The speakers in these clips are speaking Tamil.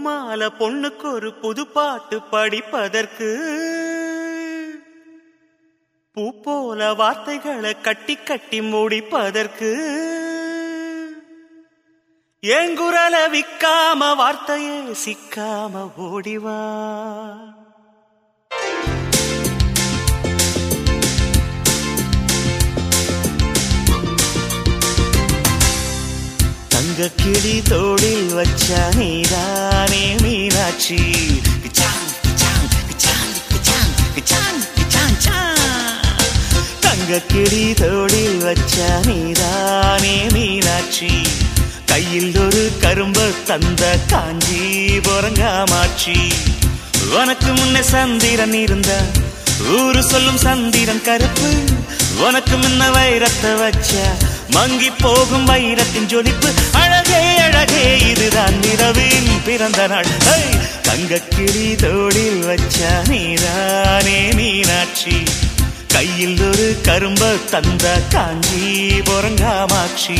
பூமால பொண்ணுக்கு ஒரு புது பாட்டு படிப்பதற்கு பூ போல வார்த்தைகளை கட்டி கட்டி முடிப்பதற்கு எங்குரல விக்காம வார்த்தையே சிக்காம ஓடிவா தங்க கிளி தோளில் வச்ச நீதானே மீனாட்சி கிச்சாங், கிச்சாங், கிச்சாங், கிச்சாங், கிச்சாங், கிச்சாங், சாங். தங்க கிளி தோளில் வச்ச நீதானே மீனாட்சி கையில் ஒரு கரும்பு தந்த காஞ்சி பொறங்காமாட்சி உனக்கு முன்ன சந்திரன் இருந்தா ஊரு சொல்லும் சந்திரன் கருப்பு உனக்கு முன்ன வைரத்தை வச்ச மங்கி போகும் வைரத்தின் ஜொலிப்பு அழகே அழகே இதுதான் நிறவின் பிறந்த நாள் ஹை! தங்கக்கிளி தோளில் வச்ச நீதானே மீனாட்சி கையில் ஒரு கரும்ப தந்த காஞ்சி பொறங்காமாட்சி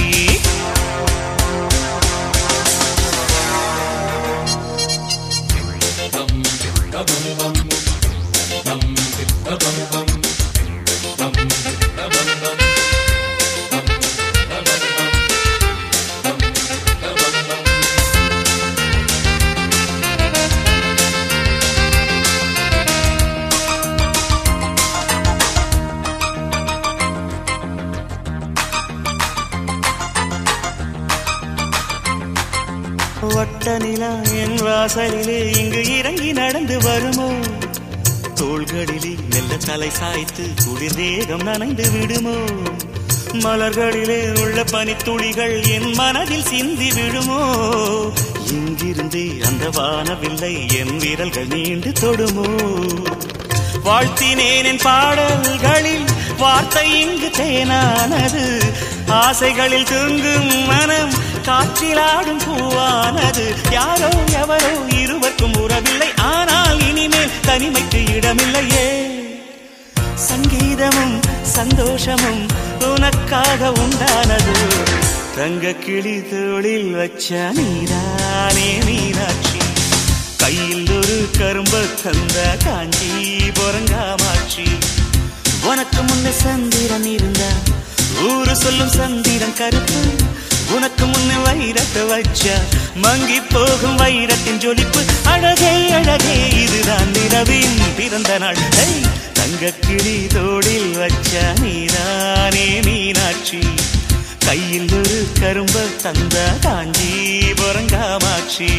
வட்ட நிலா என் வாசலிலே இங்கு இறங்கி நடந்து வருமோ தோள்களிலே மெல்ல தலை சாய்த்து குளிர் தேகம் நனைந்து விடுமோ மலர்களிலே உள்ள பனித்துளிகள் என் மனதில் சிந்தி விடுமோ இங்கிருந்தே அந்த வானவில்லை என் விரல்கள் நீண்டு தொடுமோ வாழ்த்தினேன் என் பாடல்களில் வார்த்தை இங்கு தேனானது ஆசைகளில் தூங்கும் மனம் காற்றிலாடும் பூவானது யாரோ எவரோ இருவருக்கும் உறவில்லை ஆனால் இனிமேல் தனிமைக்கு இடமில்லையே சங்கீதமும் சந்தோஷமும் உனக்காக உண்டானது தங்க கிளி தோளில் வச்ச நீதானே மீனாட்சி கையில் ஒரு கரும்பு தந்த காஞ்சி பொறங்காமாட்சி உனக்கு முன்ன சந்திரன் இருந்தா ஊரு சொல்லும் சந்திரன் கருப்பு உனக்கு முன்ன வைரத்தை வச்ச மங்கி போகும் வைரத்தின் ஜொலிப்பு அழகே அழகே இதுதான் நிலவின் பிறந்த நாள் ஹேய்! தங்கக் கிளி தோளில் வச்ச நீதானே மீனாட்சி கையில் ஒரு கரும்பு தந்த காஞ்சி பொறங்காமாட்சி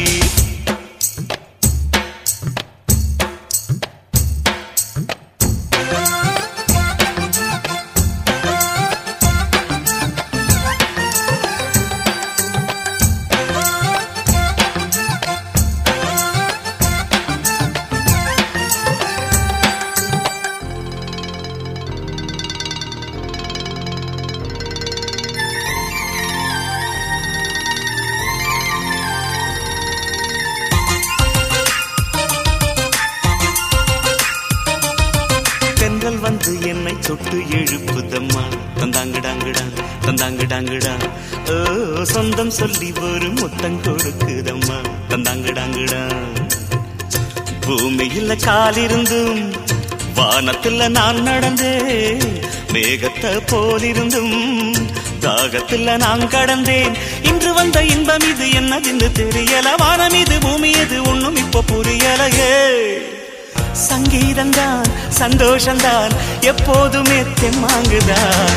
தென்றல் வந்து என்னை தொட்டு எழுப்புதம்மா தந்தாங்கடாங்கடா தந்தாங்கடாங்கடா ஓ சொந்தம் சொல்லி ஒரு முத்தம் கொடுக்குதம்மா தந்தாங்கடாங்கடா பூமியில காலிருந்தும் வானத்துல நான் நடந்தேன் மேகத்தை போலிருந்தும் தாகத்துல நான் கடந்தேன் இன்று வந்த இன்பம் இது என்னதுன்னு தெரியல வானம் இது பூமி இது ஒண்ணும் இப்ப புரியலையே சங்கீதம்தான் சந்தோஷம்தான் எப்போதுமே தெம்மாங்குதான்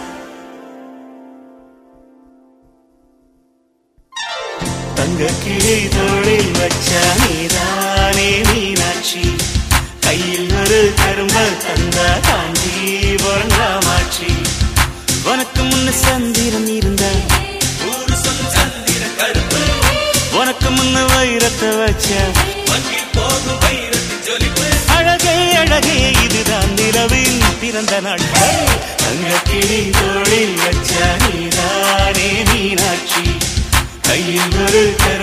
தங்க கிளை தோளில் வச்ச நீதானே மீனாட்சி கையில் ஒரு கரும்ப தந்த காஞ்சி பொறங்காமாட்சி உனக்கு முன்ன சந்திரன் இருந்த ஊரு சொல்லும் சந்திரன் கருப்பு உனக்கு முன்ன வைரத்தை வச்ச அழகே அழகே இதுதான் நிலவில் பிறந்த நாள் தங்க கிளி தோளில் வச்ச நீதானே மீனாட்சி கையில் ஒரு கரு